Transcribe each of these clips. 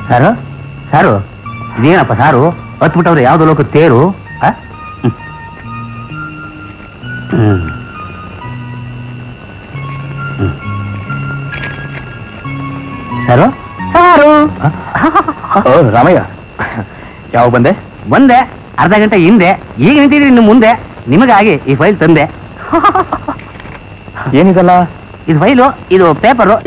ಸಾರು ಸಾರು ಇದೇನಪ್ಪ ಸಾರು ಹತ್ಬಿಟ್ಟವ್ರೆ ಯಾವ್ದು ಲೋಕ ತೇರು ಆ? ಹ್ಮ್. ಹ್ಮ್. ಹ್ಮ್. ಸಾರು ಸಾರು ಓ ರಾಮಯ್ಯ ಯಾವ ಬಂದೆ ಬಂದೆ ಅರ್ಧ ಗಂಟೆ ಹಿಂದೆ ಈಗ ನಿಂತಿದ್ದೀನಿ ಇನ್ನು ಮುಂದೆ ನಿಮಗಾಗಿ ಈ ಫೈಲ್ ತಂದೆ ಏನಿದಲ್ಲ ಇದು ಫೈಲು ಇದು ಪೇಪರು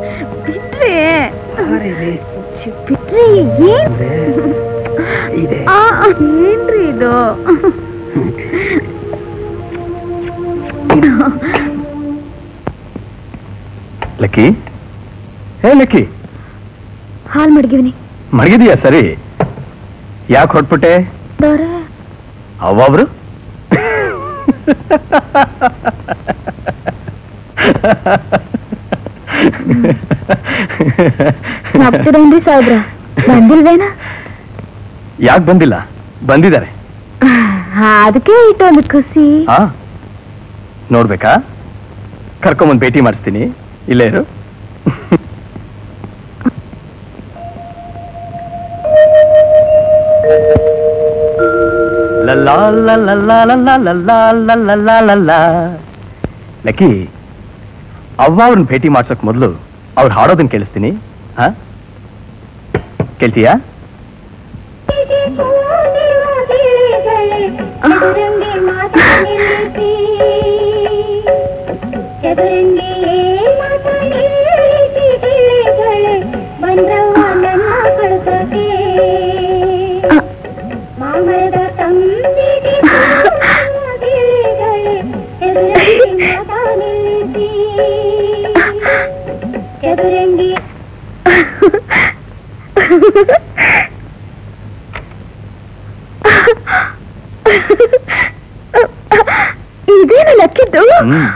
ಬಿಟ್ರಿ ಏನ್ ಆ, ಏನ್ರಿ ಇದು ಲಕ್ಕಿ ಹೇ ಲಕ್ಕಿ ಹಾಲ್ ಮಡಗಿವ್ನಿ ಮಡಗಿದೀಯಾ ಸರಿ ಯಾಕೆ ಹೊಟ್ಬಿಟ್ಟೆ ದೊರೆ ಅವ್ವಬ್ರು ನಗ್ತಿರೇನ್ರಿ ಸಾಹೇಬ್ರ ಬಂದಿಲ್ವೇನ ಯಾಕೆ ಬಂದಿಲ್ಲ ಬಂದಿದ್ದಾರೆ ಹಾ ಅದಕ್ಕೆ ಇಟ್ಟೊಂದು ಖುಷಿ ಆ ನೋಡ್ಬೇಕಾ ಕರ್ಕೊಂಬಂದು ಭೇಟಿ ಮಾಡಿಸ್ತೀನಿ ಇಲ್ಲೇ ಇರು ಲಲ್ಲಾ ಲಲ್ಲಾ ಲಲ್ಲಾ ಲಲ್ಲಾ ಲಲ್ಲಾ ಲಲ್ಲಾ. ಲಕ್ಕಿ ಅವ್ವ ಅವ್ರನ್ನ ಭೇಟಿ ಮಾಡ್ಸೋಕ್ ಮೊದಲು ಅವ್ರು ಹಾಡೋದನ್ನ ಕೇಳಿಸ್ತೀನಿ ಹಾ ಕೇಳ್ತೀಯಾ ಚದುರಂಗಿ ಇದೇನು ಲಕ್ಕಿದ್ದು ಹ್ಮ್.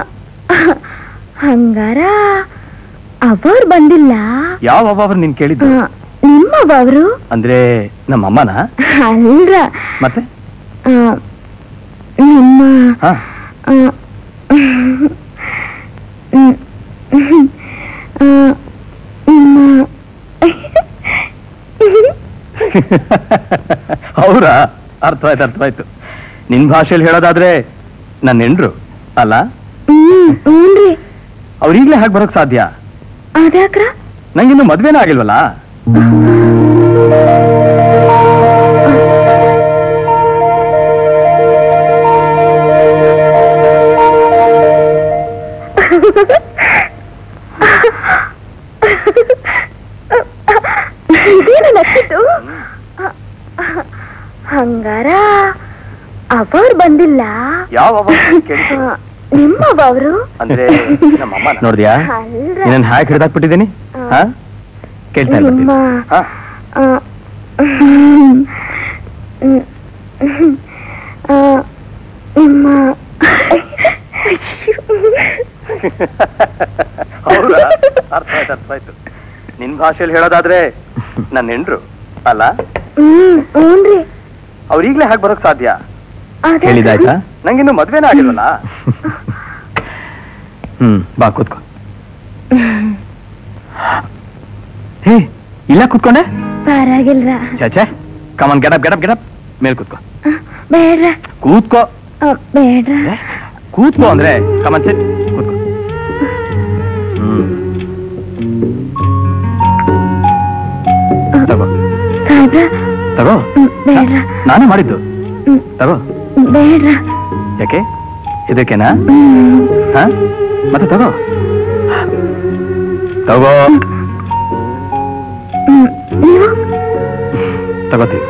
ಹಂಗಾರ ಅವರು ಬಂದಿಲ್ಲ ಯಾವ ಅವ್ವ ಅವ್ರು ನೀನ್ ಕೇಳಿದ್ದು ಆ, ನಿಮ್ಮವ ಅವರು ಅಂದ್ರೆ ನಮ್ಮ ಅಮ್ಮನ ಅಲ್ರ ಮತ್ತೆ ಆ, ನಿಮ್ಮ ಹಾ ಆ, ಹ್ಮ್, ಹ್ಮ್, ಆ, ನಿಮ್ಮ ಹೌದಾ ಅರ್ಥವಾಯ್ತು ಅರ್ಥವಾಯ್ತು ನಿನ್ ಭಾಷೆಯಲ್ಲಿ ಹೇಳೋದಾದ್ರೆ ನನ್ನ ಹೆಂಡ್ರು ಅಲ್ಲ ಹ್ಮ್ ಹ್ಞೂನ್ರಿ ಅವ್ರು ಈಗ್ಲೇ ಹಾಗೆ ಬರೋಕ್ ಸಾಧ್ಯ ಅದ್ಯಾಕ್ರ ನಂಗಿನ್ನು ಮದ್ವೆನೇ ಆಗಿಲ್ವಲ್ಲ ಇದೇನು ನಕ್ಕಿದ್ದು ಹಂಗಾರ ಅವರು ಬಂದಿಲ್ಲ ಯಾವ ಅವ್ವ ಕೇಳಿದ್ದು? ಆ, ನಿಮ್ಮವ ಅವರು ಅಂದ್ರೆ ನಮ್ಮ ಅಮ್ಮನ ನೋಡಿದ್ಯಾ ಅಲ್ರ ನೀನ್ ಹ್ಯಾಕ್ ಹಿಡ್ದಾಕ್ಬಿಟ್ಟಿದ್ದೀನಿ ಹಾ ಕೇಳ್ತಾ ನಿಮ್ಮ ಇರ್ತೀನಿ ಹಾ ಆ, ಹ್ಮ್, ಹ್ಮ್, ಹ್ಮ್, ಆ, ನಿಮ್ಮ ಹೌದಾ ಅರ್ಥವಾಯ್ತು ಅರ್ಥವಾಯ್ತು ನಿನ್ ಭಾಷೆಯಲ್ಲಿ ಹೇಳೋದಾದ್ರೆ ನನ್ನ ಹೆಂಡ್ರು ಅಲ್ಲ ಹ್ಮ್ ಹ್ಞೂನ್ರಿ ಅವ್ರು ಈಗ್ಲೇ ಹಾಗೆ ಬರೋಕ್ ಸಾಧ್ಯ ಅದ್ಯಾಕ್ರ? ಹೇಳಿದಾಯ್ತಾ ನಂಗಿನ್ನು ಮದ್ವೆನೇ ಆಗಿಲ್ವಲ್ಲ ಹ್ಮ್ ಬಾ ಕೂತ್ಕೋ ಹೇ ಇಲ್ಲ ಕೂತ್ಕೊಂಡೆ ಪರವಾಗಿಲ್ರ ಚಾಚೆ ಕಮನ್ ಗೆಟಪ್ ಗೆಟಪ್ ಗೆಟಪ್ ಮೇಲ್ ಕೂತ್ಕೋ ಆ, ಬೇಡ್ರ ಕೂತ್ಕೋ ಆ, ಬೇಡ್ರ ಏ, ಕೂತ್ಕೋ ಅಂದ್ರೆ ಕಮನ್ ಸೆಟ್ ಕೂತ್ಕೋ ಹ್ಮ್ ತಗೋ ಸಾಹೇಬ್ರ ತಗೋ ಹ್ಮ್, ಬೇಡ್ರ ನಾನೇ ಮಾಡಿದ್ದು ಹ್ಮ್, ತಗೋ ಬೇಡ್ರ ಯಾಕೆ ಇದಕ್ಕೇನಾ ಹ್ಮ್ ಹ? ಮತ್ತೆ ತಗೋ ತಗೋ ಹ್ಮ್, ನೀವು ತಗೋತೀವಿ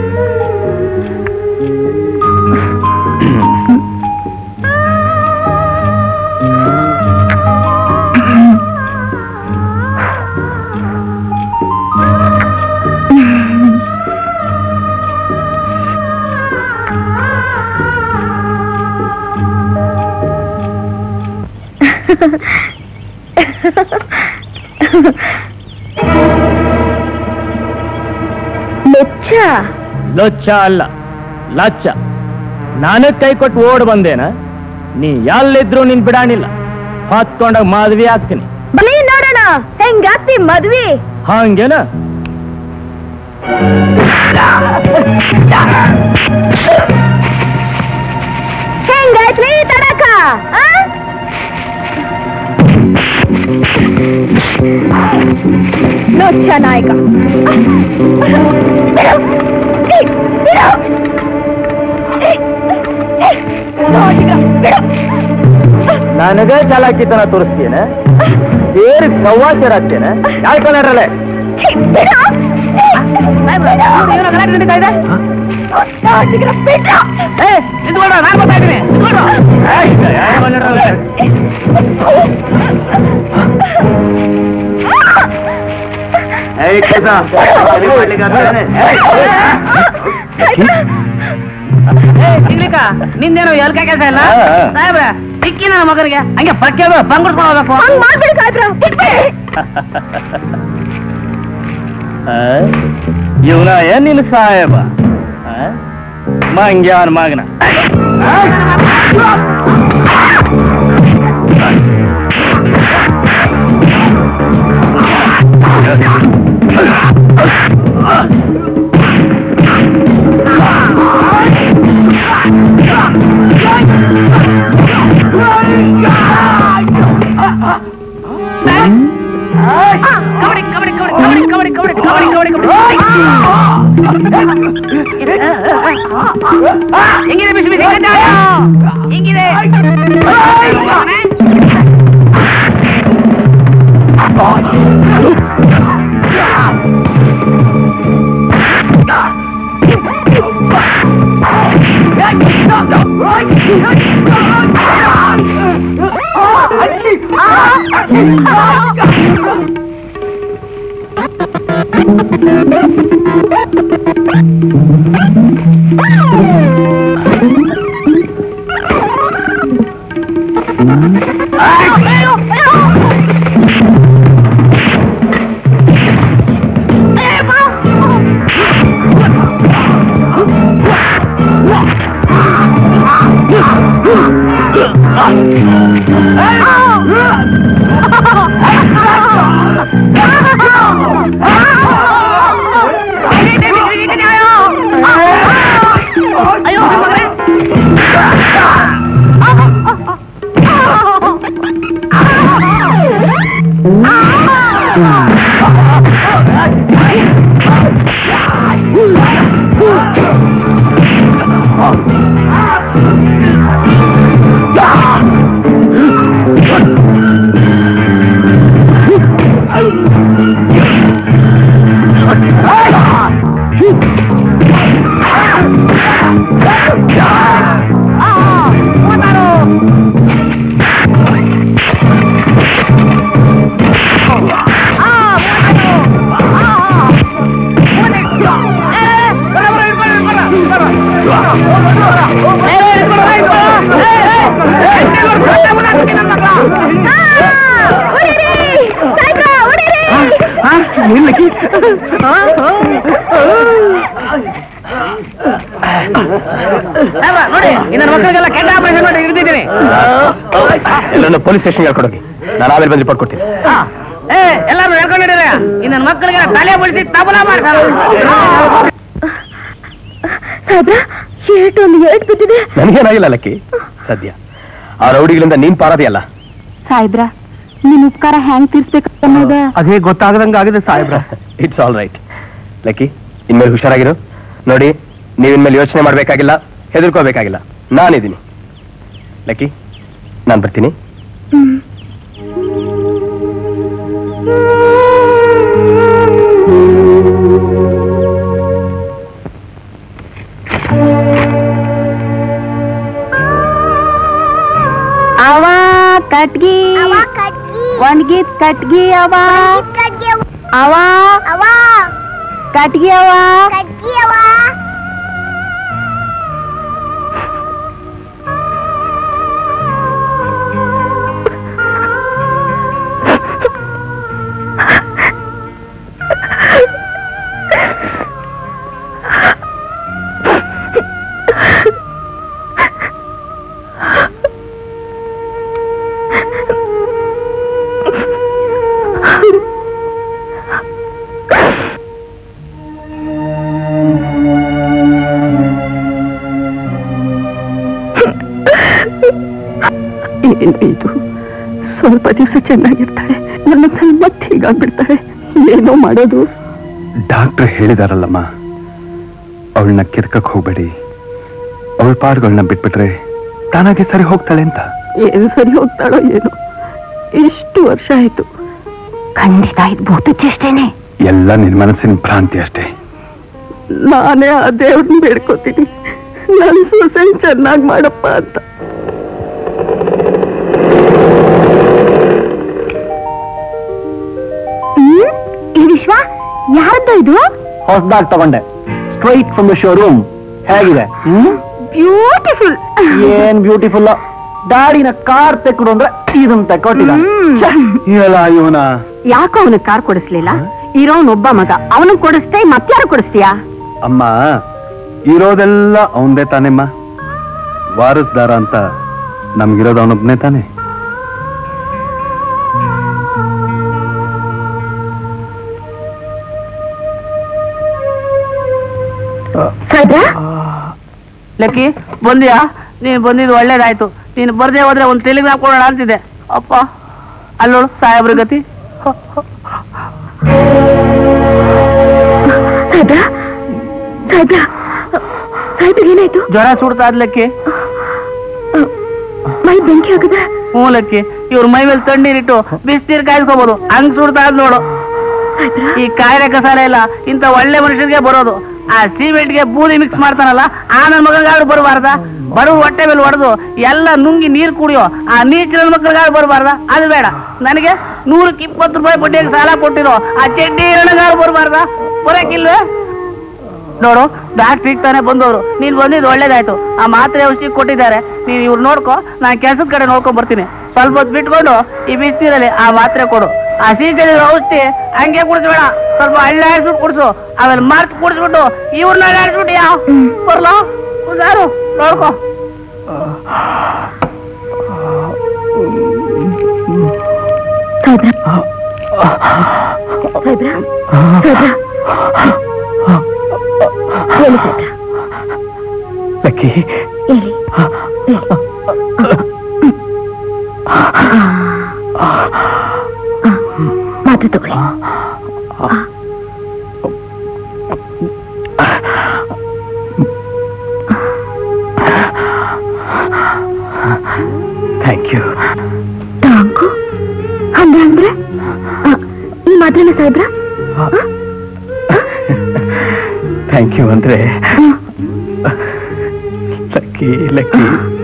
ಮೆಚ್ಚ ಲೊಚ್ಚ ಅಲ್ಲ ಲಚ್ಚ ನಾನೇ ಕೈ ಕೊಟ್ಟು ಓಡ್ ಬಂದೇನ ನೀ ಎಲ್ಲಿದ್ರು ನಿನ್ ಬಿಡಾಣಿಲ್ಲ ಹತ್ಕೊಂಡಾಗ ಮಾದ್ವಿ ಆಗ್ತೀನಿ ಬನ್ನಿ ನೋಡೋಣ ಹೆಂಗಾತಿ ಮದ್ವಿ ಹಂಗೇನ ಹೆಂಗಾಯ್ತ್ರಿ ತಡಕ ಆ? ಲೊಚ್ಚ ನಾಯಕ ಬಿಡು! ಏ, ಬಿಡು! ಏ, ಏ, ನೋಡಿಗ, ಬಿಡು! ನನಗ ಚಾಲಾಕಿತನ ತೋರಿಸ್ತೀನ ಸೇರಿ ಕವ್ವಾಚಾರ ಹತ್ತೇನೆ ಯಾಕೆ ಕನ್ನಡ್ರಲ್ಲೇ ಏ, ಬಿಡು! ಏ, ಬಿಡು! ನೋಡಿಗ, ಬಿಡು! ನಿಂದೇನು ಎಲ್ಕ ಕೆಲಸ ಇಲ್ಲ ಹಾ, ಹಾ. ಸಾಹೇಬ್ರ ಸಿಕ್ಕಿ ನನ್ನ ಮಗನಿಗೆ ಹಂಗೆ ಪಕ್ಕೆ ಬಂಗುಡ್ಕೊಂಡು ಹೋಗ್ಬೇಕು ಹಂಗ್ ಮಾಡ್ಬೇಡಿ ಸಾಯ್ಬ್ರ ಬಿಟ್ಬಿಡಿ ಇವನ ಏನ್ ನಿನ್ ಸಾಹೇಬ ಆ? ಮಂಗ್ಯಾನ್ ಮಗನ ಕಬಡ್ಡಿ ಕಬಡ್ಡಿ ಕಬಡ್ಡಿ ಕಬಡ್ಡಿ ಕಬಡ್ಡಿ ಕಬಡ್ಡಿ ಕಬಡ್ಡಿ ಹೆಂಗಿದೆ ಬಿಸಿ ಬಿಸಿ ಕಜ್ಜಾಯ? ಹೆಂಗಿದೆ ಅಯ್ಯೋ ಮಗನೇ. ಸಾಹೇಬ್ರ, ನೋಡಿ ಈ ನನ್ನ ಮಕ್ಕಳಿಗೆಲ್ಲ ಕೆಟ್ಟ ಆಪರೇಷನ್ ಮಾಡಿ ಹಿಡಿದಿದ್ದೀನಿ ಎಲ್ಲರನ್ನು ಪೊಲೀಸ್ ಸ್ಟೇಷನ್ ಹೇಳ್ಕೊಡೋಗಿ ನಾನು ಆಮೇಲೆ ಬಂದು ರಿಪೋರ್ಟ್ ಕೊಡ್ತೀನಿ ಏ ಎಲ್ಲಾರು ಹೇಳ್ಕೊಂಡಿದ್ದೀರ ಈ ನನ್ನ ಮಕ್ಕಳಿಗೆ ತಲೆ ಬಿಡಿಸಿ ತಬಲ ಮಾಡ್ತಾರೆ ಸಾಯ್ಬ್ರ ಏಟು ಒಂದು ಏಟ್ ಬಿದ್ದಿದೆ ನನಗೇನಾಗಿಲ್ಲ ಲಕ್ಕಿ ಸದ್ಯ ಆ ರೌಡಿಗಳಿಂದ ನೀನ್ ಪಾರದಿಯಲ್ಲ ಸಾಯ್ಬ್ರ ನಿಮ್ ಉಪಕಾರ ಹೆಂಗ್ ತೀರ್ಸ್ಬೇಕು ಅನ್ನೋದ ಅದೇ ಗೊತ್ತಾಗದಂಗ ಆಗಿದೆ ಸಾಹೇಬ್ರ ಇಟ್ಸ್ ಆಲ್ ರೈಟ್ ಲಕ್ಕಿ ಇನ್ಮೇಲೆ ಹುಷಾರಾಗಿರು ನೋಡಿ ನೀವು ಇನ್ಮೇಲೆ ಯೋಚನೆ ಮಾಡ್ಬೇಕಾಗಿಲ್ಲ ಹೆದರ್ಕೋಬೇಕಾಗಿಲ್ಲ ನಾನಿದ್ದೀನಿ ಲಕ್ಕಿ ನಾನು ಬರ್ತೀನಿ ಅವ ಕಟ್ಗಿ ಒಣಗಿದ್ ಕಟ್ಗಿ ಅವ ಅವ ಕಟ್ಗಿ ಅವ ಏನು ಇದು ಸ್ವಲ್ಪ ದಿವಸ ಚೆನ್ನಾಗಿರ್ತಾಳೆ ನನ್ನ ಮತ್ತೆ ಹೀಗಾಗ್ಬಿಡ್ತಾಳೆ ಏನೋ ಮಾಡೋದು ಡಾಕ್ಟರ್ ಹೇಳಿದಾರಲ್ಲಮ್ಮ ಅವಳನ್ನ ಕಿರ್ಕಕ್ ಹೋಗ್ಬೇಡಿ ಅವಳ ಪಾಡ್ಗಳನ್ನ ಬಿಟ್ಬಿಟ್ರೆ ತಾನಾಗೆ ಸರಿ ಹೋಗ್ತಾಳೆ ಅಂತ ಏನು ಸರಿ ಹೋಗ್ತಾಳೋ ಏನೋ ಎಷ್ಟು ವರ್ಷ ಆಯ್ತು ಖಂಡಿತ ಇದು ಭೂತ ಚೇಷ್ಟೇನೆ ಎಲ್ಲ ನಿನ್ ಮನಸ್ಸಿನ ಭ್ರಾಂತಿ ಅಷ್ಟೇ ನಾನೇ ಆ ದೇವ್ರನ್ನ ಬೇಡ್ಕೋತೀನಿ ನನ್ನ ಸೊಸೆನ್ ಚೆನ್ನಾಗಿ ಮಾಡಪ್ಪ ಅಂತ ಈ ವಿಶ್ವ ಯಾರ್ದು ಇದು ಹೊಸದಾಗಿ ತಗೊಂಡೆ ಸ್ಟ್ರೈಟ್ ಫ್ರಮ್ ದ ಶೋರೂಮ್ ಹೇಗಿದೆ ಹ್ಮ್ ಬ್ಯೂಟಿಫುಲ್ ಏನ್ ಬ್ಯೂಟಿಫುಲ್ ಗಾಡಿನ ಕಾರ್ ತೆಕ್ಕೊಡು ಅಂದ್ರೆ ಇದನ್ನ ತೆಕ್ಕೊಟ್ಟಿಲ್ಲ ಇಲ್ಲ ಇವನ ಯಾಕೋ ಅವನಿಗೆ ಕಾರ್ ಕೊಡಿಸ್ಲಿಲ್ಲ ಇರೋನೊಬ್ಬ ಮಗ ಅವನಿಗೆ ಕೊಡಿಸ್ತೆ ಮತ್ತಾರು ಕೊಡಿಸ್ತೀಯಾ ಅಮ್ಮ ಇರೋದೆಲ್ಲ ಅವಂದೇ ತಾನೆಮ್ಮ ವಾರಸ್ದಾರ ಅಂತ ನಮ್ಗಿರೋದು ಅವನೊಬ್ನೇ ತಾನೆ ಸದ್ರಾ ಲೆಕ್ಕಿ ಬಂದ್ಯಾ ನೀನು ಬಂದಿದ್ದು ಒಳ್ಳೇದಾಯ್ತು ನೀನು ಬರ್ದೇ ಹೋದ್ರೆ ಒಂದು ಟೆಲಿಗ್ರಾಮ್ ಕೊಡೋಣ ಅಂತಿದ್ದೆ ಅಪ್ಪ ಅಲ್ಲೋಳು ಸಾಹೇಬ್ರ ಗತಿ ಸಾಯ್ಬ್ರಾ ಸಾಯ್ಬ್ರಾ ಸಾಯ್ಬ್ರಿಗೆ ಏನಾಯ್ತು ಜ್ವರ ಸುಡ್ತಾ ಇದ್ ಲೆಕ್ಕಿ ಮೈ ಬೆಂಕಿ ಆಗದ ಹ್ಞೂ ಲೆಕ್ಕಿ ಇವ್ರ ಮೈ ಮೇಲೆ ತಣ್ಣೀರಿಟ್ಟು ಬಿಸಿನೀರು ಕಾಯಿಸ್ಕೋಬಹುದು ಹಂಗ್ ಸುಡ್ತಾ ಇದ್ ನೋಡು ಈ ಕಾಯಿಲೆ ಕಸಾರ ಇಲ್ಲ ಇಂಥ ಒಳ್ಳೆ ಮನುಷ್ಯರಿಗೆ ಬರೋದು ಆ ಸಿಮೆಂಟ್ಗೆ ಬೂದಿ ಮಿಕ್ಸ್ ಮಾಡ್ತಾನಲ್ಲ ಆ ನನ್ನ ಮಗನಿಗಾದ್ರು ಬರಬಾರ್ದ ಬರುವ ಹೊಟ್ಟೆ ಮೇಲೆ ಹೊಡೆದು ಎಲ್ಲ ನುಂಗಿ ನೀರು ಕುಡಿಯೋ ಆ ನೀಚ್ ನನ್ನ ಮಕ್ಕಳಿಗಾದ್ರು ಬರಬಾರ್ದ ಅದು ಬೇಡ ನನಗೆ ನೂರಕ್ಕೆ ಇಪ್ಪತ್ತು ರೂಪಾಯಿ ಬಡ್ಡಿಗೆ ಸಾಲ ಕೊಟ್ಟಿರೋ ಆ ಚಡ್ಡಿ ಎರಡಗಾದ್ರು ಬರಬಾರ್ದ ಬರಕ್ಕಿಲ್ವೇ ನೋಡು ಡಾಕ್ಟ್ರ್ ಈಗ ತಾನೇ ಬಂದವರು ನೀನ್ ಬಂದಿದ್ದು ಒಳ್ಳೇದಾಯ್ತು ಆ ಮಾತ್ರೆ ಔಷಧಿ ಕೊಟ್ಟಿದ್ದಾರೆ ನೀನ್ ಇವ್ರು ನೋಡ್ಕೊ ನಾನು ಕೆಲ್ಸದ ಕಡೆ ನೋಡ್ಕೊಂಡ್ ಬರ್ತೀನಿ ಸ್ವಲ್ಪ ಹೊತ್ತು ಬಿಟ್ಕೊಂಡು ಈ ಬಿಸಿನೀರಲ್ಲಿ ಆ ಮಾತ್ರೆ ಕೊಡು ಆ ಸೀಸನ್ ಔಷಧಿ ಹಂಗೆ ಕುಡಿಸ್ಬೇಡ ಸ್ವಲ್ಪ ಹಳ್ಳಿ ಆಡ್ಸ್ಬಿಟ್ಟು ಕುಡಿಸು ಆಮೇಲೆ ಮಾರ್ಚ್ ಕುಡಿಸ್ಬಿಟ್ಟು ಇವ್ರನ್ನ ಆಡ್ಸ್ಬಿಟ್ಟು ಯಾವ ಬರ್ಲೋ ಹುಷಾರು ನೋಡ್ಕೊ ಸಾಯ್ಬ್ರಾ ಸಾಯ್ಬ್ರಾ ಸಾಯ್ಬ್ರಾ ಹೇಳಿ ಸಾಯ್ಬ್ರಾ ಲಕ್ಕಿ ಹೇಳಿ ಮಾತ್ರ ತಗೊಳ್ಳಿ ಥ್ಯಾಂಕ್ ಯು ತಾಂಕು ಅಂದ್ರೆ ಅಂದ್ರೆ ಆ, ಈ ಮಾತ್ರನ ಸಾಯ್ಬ್ರಾ ಥ್ಯಾಂಕ್ ಯು ಅಂದ್ರೆ ಲಕ್ಕಿ ಲಕ್ಕಿ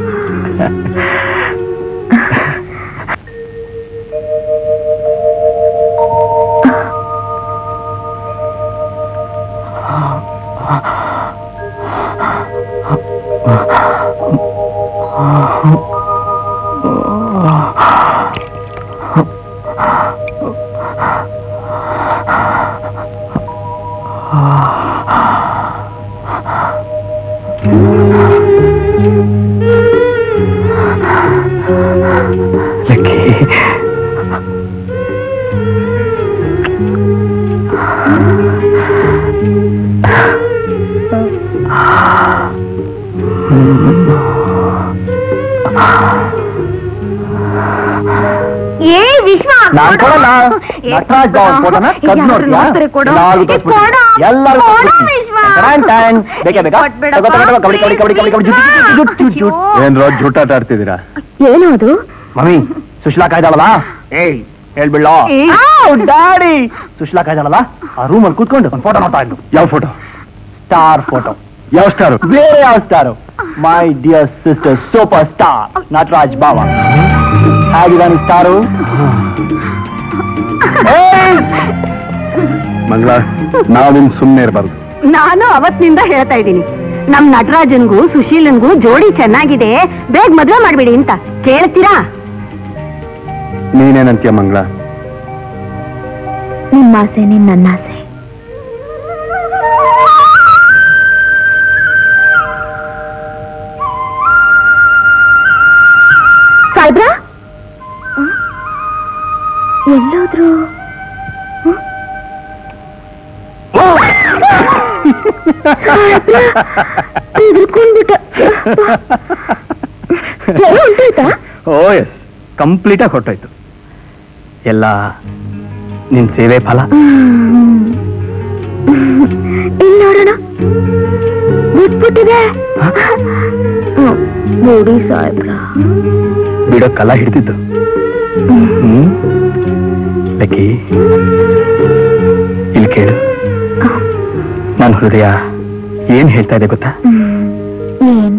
ಲಕ್ಕಿ ಏ ವಿಶ್ವ ನಾನ್ ಕೊಡಲ್ಲ. ನಟರಾಜ್ ಬಾಬು ಫೋಟೋನ ಕದ್ದು ನೋಡ್ತೀಯಾ? ಎಲ್ಲಾರ್ಗೂ ತೋರ್ಸ್ಬಿಡು. ಎಲ್ಲಾರ್ಗೂ ತೋರ್ಸ್ಬಿಡು. ಟಣ್ ಟಣ್. ಬೇಕೇ ಬೇಕಾ? ತಗೋ, ತಗೋ, ತಗೋ, ಕಬಡ್ಡಿ, ಕಬಡ್ಡಿ, ಕಬಡ್ಡಿ, ಕಬಡ್ಡಿ, ಕಬಡ್ಡಿ, ಜುಟ್, ಜುಟ್, ಜುಟ್, ಜುಟ್, ಜುಟ್. ಏನ್ರೋ ಜೂಟಾಟ ಆಡ್ತಿದ್ದೀರಾ ಏನು ಅದು ಮಮ್ಮಿ ಸುಶ್ಲಾ ಕಾಯ್ದಾಳಲ್ಲ ಏಯ್ ಹೇಳ್ಬಿಡ್ಲೋ ಡ್ಯಾಡಿ ಸುಶ್ಲಾ ಕಾಯ್ದಾಳಲ್ಲ ಆ ರೂಮಲ್ಲಿ ಕೂತ್ಕೊಂಡು ಒಂದು ಫೋಟೋ ನೋಡ್ತಾ ಇದ್ದು ಯಾವ ಫೋಟೋ ಸ್ಟಾರ್ ಫೋಟೋ ಯಾವ ಸ್ಟಾರು ಬೇರೆ ಯಾವ star my dear sister super star Nataraj ಬಾವ ಹೇಗಿದ್ದಾನೆ ಸ್ಟಾರು ಮಂಗಳ ನಾವಿನ್ ಸುಮ್ಮನೆ ಇರಬಾರ್ದು ನಾನು ಅವತ್ತಿನಿಂದ ಹೇಳ್ತಾ ಇದ್ದೀನಿ ನಮ್ ನಟರಾಜನ್ಗೂ ಸುಶೀಲನ್ಗೂ ಜೋಡಿ ಚೆನ್ನಾಗಿದೆ ಬೇಗ ಮದ್ವೆ ಮಾಡ್ಬಿಡಿ ಅಂತ ಕೇಳ್ತೀರಾ ನೀನೇನಂತೀಯ ಮಂಗಳ ನಿಮ್ಮ ಆಸೆ ನನ್ನ ಆಸೆ ಸಾಯ್ಬ್ರಾ ಎಲ್ಲೋದ್ರು ಹೆದರ್ಕೊಂಡ್ಬಿಟ್ಟ ಜ್ವರ ಉಂಟಾಯ್ತಾ ಓ ಎಸ್ ಕಂಪ್ಲೀಟ್ ಆಗಿ ಹೊರಟೋಯ್ತು ಎಲ್ಲ ನಿನ್ ಸೇವೆ ಫಲ ಇಲ್ಲಿ ನೋಡೋಣ ಬಿಟ್ಬಿಟ್ಟಿದೆ ನೋಡಿ ಸಾಹೇಬ್ರ ಬಿಡೋ ಕಲ ಹಿಡಿದಿದ್ದು ಹ್ಮ್ ಲಕ್ಕಿ ಇಲ್ಲಿ ಕೇಳು ನನ್ನ ಹೃದಯ ಏನ್ ಹೇಳ್ತಾ ಇದೆ ಗೊತ್ತಾ ಏನು